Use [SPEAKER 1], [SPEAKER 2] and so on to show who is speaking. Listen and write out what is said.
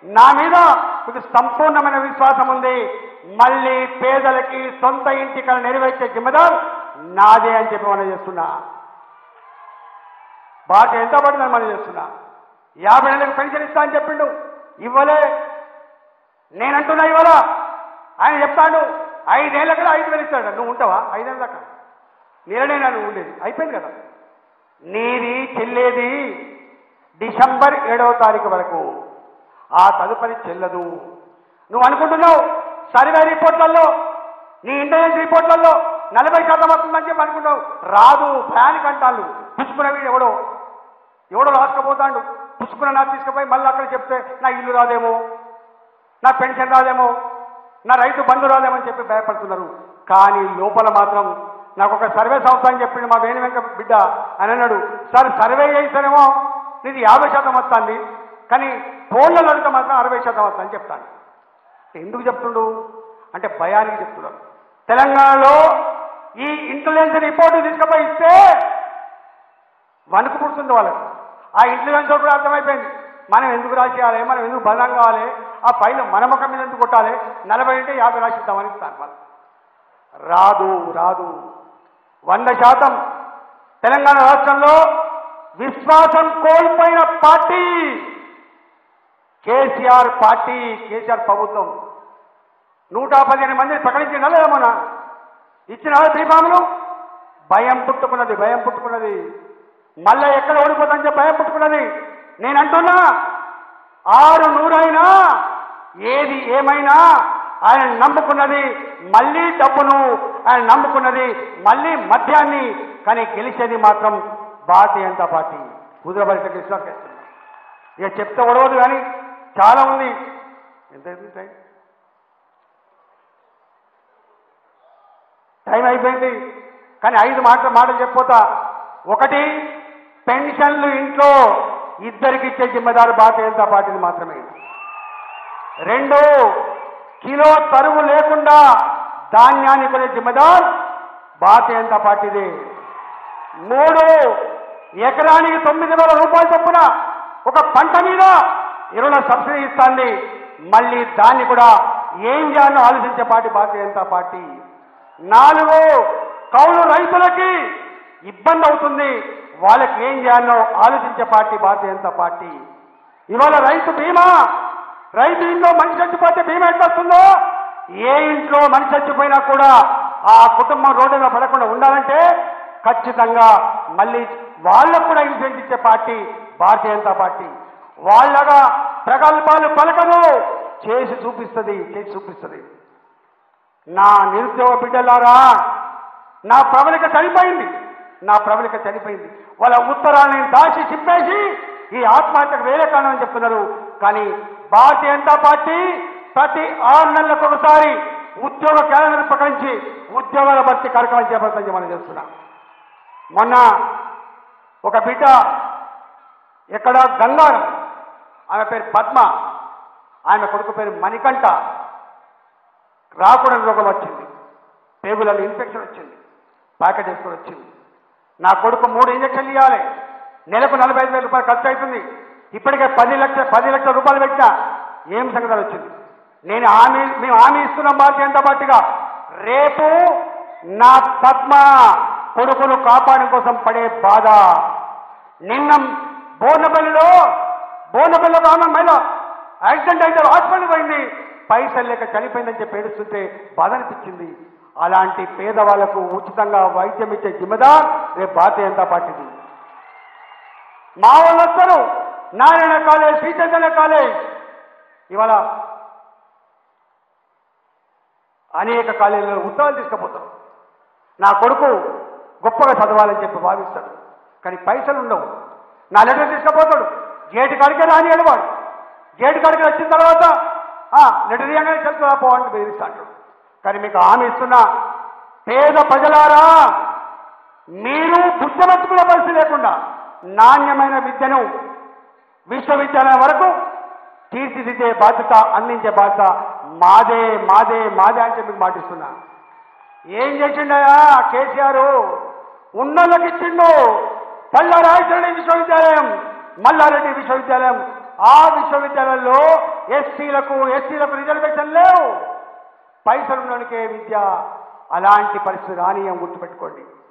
[SPEAKER 1] నా మీద మీకు సంపూర్ణమైన విశ్వాసం ఉంది మళ్ళీ పేదలకి సొంత ఇంటి కళ నెరవేర్చే జిమ్మదార్ నాదే అని చెప్పి మనం చేస్తున్నా బాగా ఎంత పడిందని మనం చేస్తున్నా యాభై నెలలకు పెన్షన్ ఇస్తా అని చెప్పిండు ఇవ్వలే నేనంటున్నా ఇవ్వాల ఆయన చెప్తాడు ఐదేళ్ళ కూడా ఐదు వేలు ఇస్తాడు నువ్వు ఉంటావా ఐదేళ్ళ దాకా నేలనేనా నువ్వు ఉండేది అయిపోయింది కదా నీది చెల్లేది డిసెంబర్ ఏడవ తారీఖు వరకు ఆ తదుపరి చెల్లదు నువ్వు అనుకుంటున్నావు సర్వే రిపోర్ట్లలో నీ ఇంటెలిజెన్స్ రిపోర్ట్లలో నలభై శాతం వస్తుందని చెప్పి అనుకుంటావు రాదు భయానికి అంటాళ్ళు పుచ్చుకున్న వీడు ఎవడో ఎవడో రాసుకపోతాడు పుచ్చుకున్న నాకు తీసుకుపోయి మళ్ళీ అక్కడ చెప్తే నా ఇల్లు రాదేమో నా పెన్షన్ రాదేమో నా రైతు బంధు రాదేమో అని చెప్పి భయపడుతున్నారు కానీ లోపల మాత్రం నాకు ఒక సర్వే సంస్థ అని చెప్పిండు మా వేణు వెంక బిడ్డ అని అన్నాడు సార్ సర్వే చేయిస్తేనేమో నీది యాభై శాతం వస్తుంది కానీ ఫోన్లలో అడిగితే మాత్రం అరవై శాతం వస్తుందని చెప్తాను ఎందుకు చెప్తుండు అంటే భయానికి చెప్తున్నాడు తెలంగాణలో ఈ ఇంటెలిజెన్స్ రిపోర్టు తీసుకుపోయి ఇస్తే వణుకు పుడుతుంది వాళ్ళకి ఆ ఇంటెలిజెన్స్ కూడా అర్థమైపోయింది మనం ఎందుకు రాసేయాలి మనం ఎందుకు బలం కావాలి ఆ ఫైల్ మన ముఖం మీద ఎందుకు కొట్టాలి నలభై అంటే యాభై రాసిద్దామని ఇస్తాను వాళ్ళు రాదు రాదు వంద శాతం తెలంగాణ రాష్ట్రంలో విశ్వాసం కోల్పోయిన పార్టీ కేసీఆర్ పార్టీ కేసీఆర్ ప్రభుత్వం నూట పదిహేను మందిని ప్రకటించిన లేదా మొన్న ఇచ్చిన శ్రీఫాములు భయం పుట్టుకున్నది భయం పుట్టుకున్నది మళ్ళా ఎక్కడ ఓడిపోతుందని చెప్పి భయం పుట్టుకున్నది నేను అంటున్నా ఆరు నూరైనా ఏది ఏమైనా ఆయన నమ్ముకున్నది మళ్ళీ డబ్బును ఆయన నమ్ముకున్నది మళ్ళీ మద్యాన్ని కానీ గెలిచేది మాత్రం భారతీయ జనతా పార్టీ కుదిరబడితే విశ్వాసం చేస్తున్నా ఇక చెప్తే ఒడవదు కానీ చాలా ఉంది ఎంత అయింది టైం టైం అయిపోయింది కానీ ఐదు మాటలు మాటలు చెప్పిపోతా ఒకటి పెన్షన్లు ఇంట్లో ఇద్దరికి ఇచ్చే జిమ్మదారు భారతీయ జనతా పార్టీని మాత్రమే రెండు కిలో తరువు లేకుండా ధాన్యాన్ని కొనే జిమ్మదార్ భారతీయ జనతా పార్టీది మూడు ఎకరానికి తొమ్మిది వేల రూపాయలు చొప్పున ఒక పంట మీద ఎరువుల సబ్సిడీ ఇస్తాంది మళ్ళీ దాన్ని కూడా ఏం చేయాలో ఆలోచించే పార్టీ భారతీయ జనతా పార్టీ నాలుగు కౌలు రైతులకి ఇబ్బంది అవుతుంది వాళ్ళకి ఏం చేయాలో ఆలోచించే పార్టీ భారతీయ జనతా పార్టీ ఇవాళ రైతు బీమా రైతు ఇంట్లో మనిషి చచ్చిపోతే బీమా ఎట్లా వస్తుందో ఏ ఇంట్లో మనిషి చచ్చిపోయినా కూడా ఆ కుటుంబం రోడ్డు మీద పడకుండా ఉండాలంటే ఖచ్చితంగా మళ్ళీ వాళ్ళకు కూడా ఇన్సెంట్ ఇచ్చే పార్టీ భారతీయ జనతా పార్టీ వాళ్ళగా ప్రగల్భాలు పలకదు చేసి చూపిస్తుంది చేసి చూపిస్తుంది నా నిరుద్యోగ బిడ్డలారా నా ప్రబలిక చనిపోయింది నా ప్రబలిక చనిపోయింది వాళ్ళ ఉత్తరాన్ని దాచి చింపేసి ఈ ఆత్మహత్యకు వేరే కారణం అని చెప్తున్నారు కానీ భారతీయ జనతా పార్టీ ప్రతి ఆరు నెలలకు ఒకసారి ఉద్యోగ క్యాలెండర్ ప్రకటించి ఉద్యోగాల భర్తీ కార్యక్రమం చేపడతామని మనం చేస్తున్నాం మొన్న ఒక బిడ్డ ఎక్కడ గంగారం ఆమె పేరు పద్మ ఆమె కొడుకు పేరు మణికంఠ రాకూడని రోగం వచ్చింది పేగులలో ఇన్ఫెక్షన్ వచ్చింది ప్యాకెట్ వేసుకొని వచ్చింది నా కొడుకు మూడు ఇంజక్షన్లు ఇవ్వాలి నెలకు నలభై ఐదు వేల రూపాయలు ఖర్చు అవుతుంది ఇప్పటికే పది లక్షల పది లక్షల రూపాయలు పెట్టినా ఏం సంగతి వచ్చింది నేను హామీ మేము హామీ ఇస్తున్నాం భారతీయ జనతా పార్టీగా రేపు నా పద్మ కొడుకును కాపాడడం కోసం పడే బాధ నిన్న బోనపల్లిలో బోనపల్లిలో ఆమె మహిళ యాక్సిడెంట్ అయితే హాస్పిటల్ పోయింది పైసలు లేక చనిపోయిందని చెప్పి ఏడుస్తుంటే బాధ అనిపించింది అలాంటి పేదవాళ్లకు ఉచితంగా వైద్యం ఇచ్చే జిమ్మదార్ రేపు భారతీయ జనతా పార్టీది మా వాళ్ళు వస్తారు నారాయణ కాలేజ్ శ్రీచైతన్య కాలేజ్ ఇవాళ అనేక కాలేజీలో ఉత్తరాలు తీసుకుపోతారు నా కొడుకు గొప్పగా చదవాలని చెప్పి భావిస్తాడు కానీ పైసలు ఉండవు నా లెటర్ తీసుకుపోతాడు గేటు కాడికే రానియాడు వాడు గేటు కాడికి వచ్చిన తర్వాత "ఆ, లెటర్ ఇవ్వగానే చెప్తుందా పోవాలని బెదిరిస్తాడు కానీ మీకు హామీ ఇస్తున్నా పేద ప్రజలారా మీరు బుద్ధమెత్తుకునే పరిస్థితి లేకుండా నాణ్యమైన విద్యను విశ్వవిద్యాలయం వరకు తీర్చిదిద్దే బాధ్యత అందించే బాధ్యత మాదే మాదే మాదే అని చెప్పి మీకు మాటిస్తున్నా ఏం చేసిండయా కేసీఆర్ ఉన్నోళ్ళకి ఇచ్చిండు పల్లారాయచరణి విశ్వవిద్యాలయం మల్లారెడ్డి విశ్వవిద్యాలయం ఆ విశ్వవిద్యాలయంలో ఎస్సీలకు ఎస్టీలకు రిజర్వేషన్ లేవు పైసలున్నోనికే విద్య అలాంటి పరిస్థితి రానియం గుర్తుపెట్టుకోండి